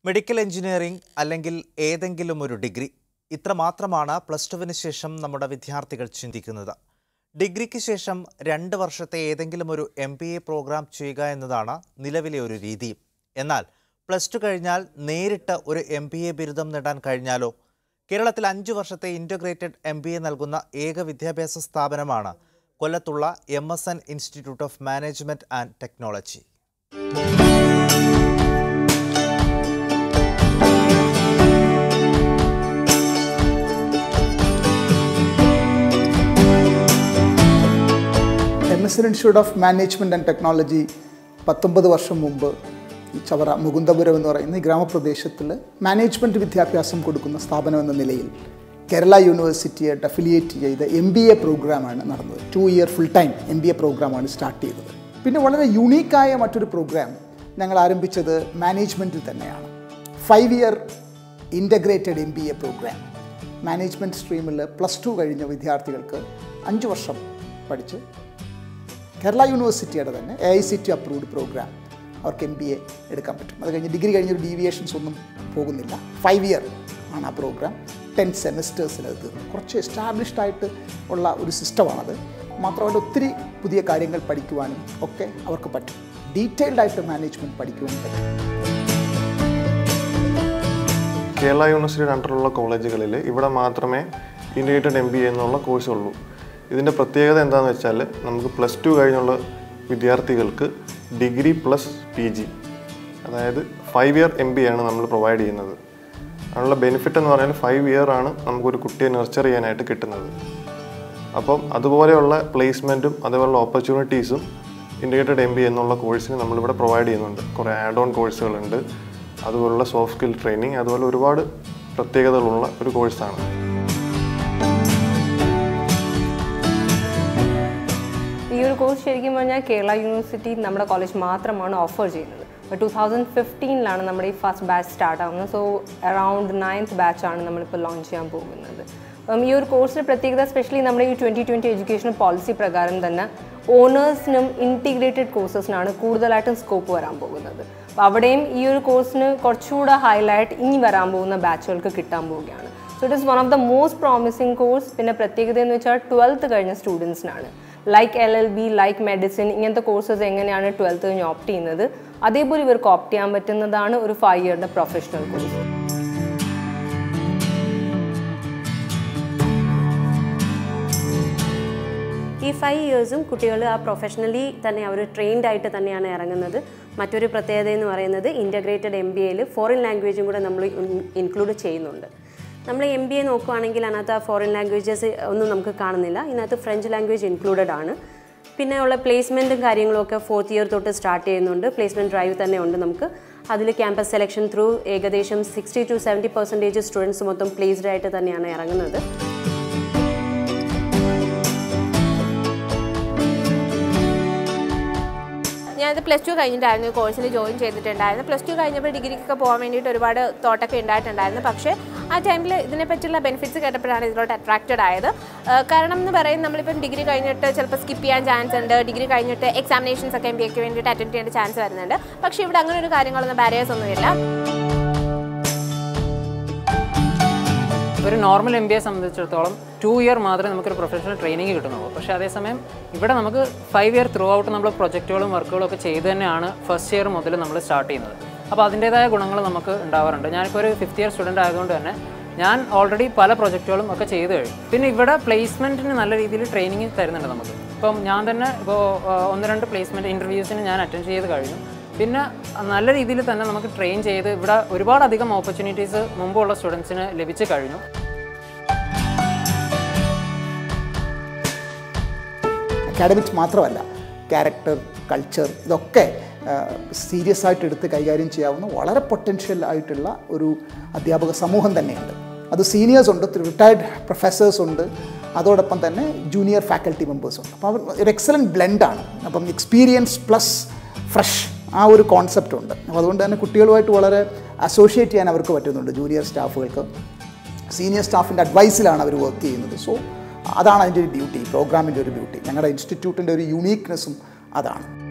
medical engineering അല്ലെങ്കിൽ ഏതെങ്കിലും ഒരു ഡിഗ്രി ഇത്ര മാത്രമാണ് പ്ലസ് ടുവിന് ശേഷം നമ്മുടെ വിദ്യാർത്ഥികൾ ചിന്തിക്കുന്നത് ഡിഗ്രിക്ക് ശേഷം രണ്ട് വർഷത്തെ ഏതെങ്കിലും ഒരു എം ബി എ പ്രോഗ്രാം ചെയ്യുക എന്നതാണ് നിലവിലെ ഒരു രീതി എന്നാൽ പ്ലസ് ടു കഴിഞ്ഞാൽ നേരിട്ട് ഒരു എം ബി എ ബിരുദം നേടാൻ കഴിഞ്ഞാലോ കേരളത്തിൽ അഞ്ച് വർഷത്തെ ഇൻ്റഗ്രേറ്റഡ് എം ബി എ നൽകുന്ന ഏക വിദ്യാഭ്യാസ സ്ഥാപനമാണ് കൊല്ലത്തുള്ള M S N institute of management and technology M S N institute of management and technology പത്തൊമ്പത് വർഷം മുമ്പ് ഈ ചവറ മുകുന്ദപുരം എന്ന് പറയുന്ന ഈ ഗ്രാമപ്രദേശത്തിൽ മാനേജ്മെൻറ്റ് വിദ്യാഭ്യാസം കൊടുക്കുന്ന സ്ഥാപനം എന്ന നിലയിൽ കേരള യൂണിവേഴ്സിറ്റിയായിട്ട് അഫിലിയേറ്റ് ചെയ്ത എം ബി എ പ്രോഗ്രാമാണ് നടന്നത് two year full time M B A പ്രോഗ്രാമാണ് സ്റ്റാർട്ട് ചെയ്തത് പിന്നെ വളരെ യുണീക്കായ മറ്റൊരു പ്രോഗ്രാം ഞങ്ങൾ ആരംഭിച്ചത് മാനേജ്മെൻറ്റിൽ തന്നെയാണ് five year integrated M B A program management സ്ട്രീമിൽ പ്ലസ് ടു കഴിഞ്ഞ വിദ്യാർത്ഥികൾക്ക് അഞ്ച് വർഷം പഠിച്ച് കേരള യൂണിവേഴ്സിറ്റിയുടെ തന്നെ A I C T approved program അവർക്ക് എം ബി എ എടുക്കാൻ പറ്റും അത് കഴിഞ്ഞ് ഡിഗ്രി കഴിഞ്ഞൊരു ഡീവിയേഷൻസ് ഒന്നും പോകുന്നില്ല ഫൈവ് ഇയർ ആണ് ആ പ്രോഗ്രാം ടെൻ സെമിസ്റ്റേഴ്സിൽ അത് തീർന്നു കുറച്ച് എസ്റ്റാബ്ലിഷ്ഡ് ആയിട്ട് ഉള്ള ഒരു സിസ്റ്റമാണത് മാത്രമല്ല ഒത്തിരി പുതിയ കാര്യങ്ങൾ പഠിക്കുവാനും ഒക്കെ അവർക്ക് പറ്റും ഡീറ്റെയിൽഡ് ആയിട്ട് മാനേജ്മെൻറ്റ് പഠിക്കുവാനും പറ്റും കേരള യൂണിവേഴ്സിറ്റിയുടെ അണ്ടറിലുള്ള കോളേജുകളിൽ ഇവിടെ മാത്രമേ ഇൻറ്റിഗ്രേറ്റഡ് എം ബി എ എന്നുള്ള കോഴ്സ് ഉള്ളൂ ഇതിൻ്റെ പ്രത്യേകത എന്താണെന്ന് വെച്ചാൽ നമുക്ക് പ്ലസ് ടു കഴിഞ്ഞുള്ള വിദ്യാർത്ഥികൾക്ക് ഡിഗ്രി പ്ലസ് പി ജി അതായത് ഫൈവ് ഇയർ എം ബി ആണ് നമ്മൾ പ്രൊവൈഡ് ചെയ്യുന്നത് അതിനുള്ള ബെനിഫിറ്റ് എന്ന് പറഞ്ഞാൽ ഫൈവ് ഇയർ ആണ് നമുക്കൊരു കുട്ടിയെ നർച്ചർ ചെയ്യാനായിട്ട് കിട്ടുന്നത് അപ്പം അതുപോലെയുള്ള പ്ലേസ്മെൻറ്റും അതുപോലുള്ള ഓപ്പർച്യൂണിറ്റീസും ഇൻറ്റിഗ്രേറ്റഡ് എം ബി എന്നുള്ള കോഴ്സിന് നമ്മളിവിടെ പ്രൊവൈഡ് ചെയ്യുന്നുണ്ട് കുറേ ആഡ് ഓൺ കോഴ്സുകളുണ്ട് അതുപോലുള്ള സോഫ്റ്റ് സ്കിൽ ട്രെയിനിങ് അതുപോലെ ഒരുപാട് പ്രത്യേകതകളുള്ള ഒരു കോഴ്സാണ് ഈ ഒരു കോഴ്സ് ശരിക്കും പറഞ്ഞാൽ കേരള യൂണിവേഴ്സിറ്റി നമ്മുടെ കോളേജ് മാത്രമാണ് ഓഫർ ചെയ്യുന്നത് ടു തൗസൻഡ് ഫിഫ്റ്റീനിലാണ് നമ്മുടെ ഈ ഫസ്റ്റ് ബാച്ച് സ്റ്റാർട്ട് ആവുന്നത് സോ അറൗണ്ട് നയൻത്ത് ബാച്ചാണ് നമ്മളിപ്പോൾ ലോഞ്ച് ചെയ്യാൻ പോകുന്നത് അപ്പം ഈ ഒരു കോഴ്സിൻ്റെ പ്രത്യേകത സ്പെഷ്യലി നമ്മുടെ ഈ ട്വൻറ്റി ട്വൻറ്റി എഡ്യൂക്കേഷൻ പോളിസി പ്രകാരം തന്നെ ഓണേഴ്സിനും ഇൻറ്റിഗ്രേറ്റഡ് കോഴ്സസിനാണ് കൂടുതലായിട്ടും സ്കോപ്പ് വരാൻ പോകുന്നത് അപ്പോൾ അവിടെയും ഈ ഒരു കോഴ്സിന് കുറച്ചുകൂടെ ഹൈലൈറ്റ് ഇനി വരാൻ പോകുന്ന ബാച്ചുകൾക്ക് കിട്ടാൻ പോവുകയാണ് so it is one of the most promising course പിന്നെ പ്രത്യേകത എന്ന് വെച്ചാൽ ട്വൽത്ത് കഴിഞ്ഞ സ്റ്റുഡൻസിനാണ് like L L B like medicine ഇങ്ങനത്തെ കോഴ്സസ് എങ്ങനെയാണ് ട്വൽത്ത് കഴിഞ്ഞ് ഓപ്റ്റ് ചെയ്യുന്നത് അതേപോലെ ഇവർക്ക് ഓപ്റ്റ് ചെയ്യാൻ പറ്റുന്നതാണ് ഒരു ഫൈവ് ഇയറിൻ്റെ പ്രൊഫഷണൽ കോഴ്സ് ഈ ഫൈവ് ഇയേഴ്സും കുട്ടികൾ ആ പ്രൊഫഷണലി തന്നെ അവർ ട്രെയിൻഡ് ആയിട്ട് തന്നെയാണ് ഇറങ്ങുന്നത് മറ്റൊരു പ്രത്യേകത എന്ന് പറയുന്നത് ഇൻ്റഗ്രേറ്റഡ് എം ബി എയിൽ ഫോറിൻ ലാംഗ്വേജും കൂടെ നമ്മൾ ഇൻക്ലൂഡ് ചെയ്യുന്നുണ്ട് നമ്മൾ എം ബി എ നോക്കുകയാണെങ്കിൽ അതിനകത്ത് ആ ഫോറിൻ ലാംഗ്വേജസ് ഒന്നും നമുക്ക് കാണുന്നില്ല ഇതിനകത്ത് ഫ്രഞ്ച് ലാംഗ്വേജ് ഇൻക്ലൂഡഡ് ആണ് പിന്നെ ഉള്ള പ്ലേസ്മെൻറ്റും കാര്യങ്ങളും ഒക്കെ ഫോർത്ത് ഇയർ തൊട്ട് സ്റ്റാർട്ട് ചെയ്യുന്നുണ്ട് പ്ലേസ്മെൻറ്റ് ഡ്രൈവ് തന്നെ ഉണ്ട് നമുക്ക് അതിൽ ക്യാമ്പസ് സെലക്ഷൻ ത്രൂ ഏകദേശം sixty to seventy percentage students മൊത്തം പ്ലേസ്ഡ് ആയിട്ട് തന്നെയാണ് ഇറങ്ങുന്നത് ഞാനത് പ്ലസ് ടു കഴിഞ്ഞിട്ടായിരുന്നു ഈ കോഴ്സിൽ ജോയിൻ ചെയ്തിട്ടുണ്ടായിരുന്നു പ്ലസ് ടു കഴിഞ്ഞപ്പോൾ ഡിഗ്രിക്കൊക്കെ പോകാൻ വേണ്ടിയിട്ട് ഒരുപാട് തോട്ടൊക്കെ ഉണ്ടായിട്ടുണ്ടായിരുന്നു പക്ഷേ ആ ടൈമിൽ ഇതിനെപ്പറ്റിയുള്ള ബെനിഫിറ്റ്സ് കേട്ടപ്പോഴാണ് ഇതിലോട്ട് അട്രാക്റ്റഡ് ആയത് ആ, കാരണം എന്ന് പറയുന്നത് നമ്മളിപ്പം ഡിഗ്രി കഴിഞ്ഞിട്ട് ചിലപ്പോൾ സ്കിപ്പ് ചെയ്യാൻ ചാൻസ് ഉണ്ട് ഡിഗ്രി കഴിഞ്ഞിട്ട് എക്സാമിനേഷൻസ് ഒക്കെ എം ബി എക്ക് വേണ്ടിയിട്ട് അറ്റൻഡ് ചെയ്യേണ്ട ചാൻസ് വരുന്നുണ്ട് പക്ഷേ ഇവിടെ അങ്ങനെ ഒരു കാര്യങ്ങളൊന്നും ബാരിയേഴ്സ് ഒന്നുമില്ല ഒരു നോർമൽ എം ബി എ സംബന്ധിച്ചിടത്തോളം ടു ഇയർ മാത്രമേ നമുക്കൊരു പ്രൊഫഷണൽ ട്രെയിനിങ് കിട്ടുന്നുള്ളൂ പക്ഷേ അതേസമയം ഇവിടെ നമുക്ക് ഫൈവ് ഇയർ ത്രൂ ഔട്ട് നമ്മൾ പ്രൊജക്റ്റുകളും വർക്കുകളും ഒക്കെ ചെയ്ത് തന്നെയാണ് ഫസ്റ്റ് ഇയർ മുതൽ നമ്മൾ സ്റ്റാർട്ട് ചെയ്യുന്നത് അപ്പോൾ അതിൻ്റേതായ ഗുണങ്ങൾ നമുക്ക് ഉണ്ടാവാറുണ്ട് ഞാനിപ്പോൾ ഒരു ഫിഫ്ത്ത് ഇയർ സ്റ്റുഡൻ്റ് ആയതുകൊണ്ട് തന്നെ ഞാൻ ഓൾറെഡി പല പ്രൊജക്റ്റുകളും ഒക്കെ ചെയ്ത് കഴിഞ്ഞു പിന്നെ ഇവിടെ പ്ലേസ്മെൻറ്റിന് നല്ല രീതിയിൽ ട്രെയിനിങ് തരുന്നുണ്ട് നമുക്ക് ഇപ്പം ഞാൻ തന്നെ ഇപ്പോൾ ഒന്ന് രണ്ട് പ്ലേസ്മെൻറ്റ് ഇൻ്റർവ്യൂസിന് ഞാൻ അറ്റൻഡ് ചെയ്ത് കഴിഞ്ഞു പിന്നെ നല്ല രീതിയിൽ തന്നെ നമുക്ക് ട്രെയിൻ ചെയ്ത് ഇവിടെ ഒരുപാടധികം ഓപ്പർച്യൂണിറ്റീസ് മുമ്പുള്ള സ്റ്റുഡൻസിന് ലഭിച്ചു കഴിഞ്ഞു അക്കാഡമിക്സ് മാത്രമല്ല ക്യാരക്ടർ കൾച്ചർ ഇതൊക്കെ സീരിയസ് ആയിട്ട് എടുത്ത് കൈകാര്യം ചെയ്യാവുന്ന വളരെ പൊട്ടൻഷ്യൽ ആയിട്ടുള്ള ഒരു അധ്യാപക സമൂഹം തന്നെയുണ്ട് അത് സീനിയേഴ്സ് ഉണ്ട് റിട്ടയർഡ് പ്രൊഫസേഴ്സ് ഉണ്ട് അതോടൊപ്പം തന്നെ ജൂനിയർ ഫാക്കൽറ്റി മെമ്പേഴ്സ് ഉണ്ട് അപ്പോൾ അവർ ഒരു എക്സലൻറ്റ് ബ്ലെൻഡാണ് അപ്പം എക്സ്പീരിയൻസ് പ്ലസ് ഫ്രഷ് ആ ഒരു കോൺസെപ്റ്റ് ഉണ്ട് അപ്പോൾ അതുകൊണ്ട് തന്നെ കുട്ടികളുമായിട്ട് വളരെ അസോസിയേറ്റ് ചെയ്യാൻ അവർക്ക് പറ്റുന്നുണ്ട് ജൂനിയർ സ്റ്റാഫുകൾക്ക് സീനിയർ സ്റ്റാഫിൻ്റെ അഡ്വൈസിലാണ് അവർ വർക്ക് ചെയ്യുന്നത് സോ അതാണ് അതിൻ്റെ ഒരു ബ്യൂട്ടി പ്രോഗ്രാമിൻ്റെ ഒരു ബ്യൂട്ടി ഞങ്ങളുടെ ഇൻസ്റ്റിറ്റ്യൂട്ടിൻ്റെ ഒരു യുണീക്നെസ്സും അതാണ്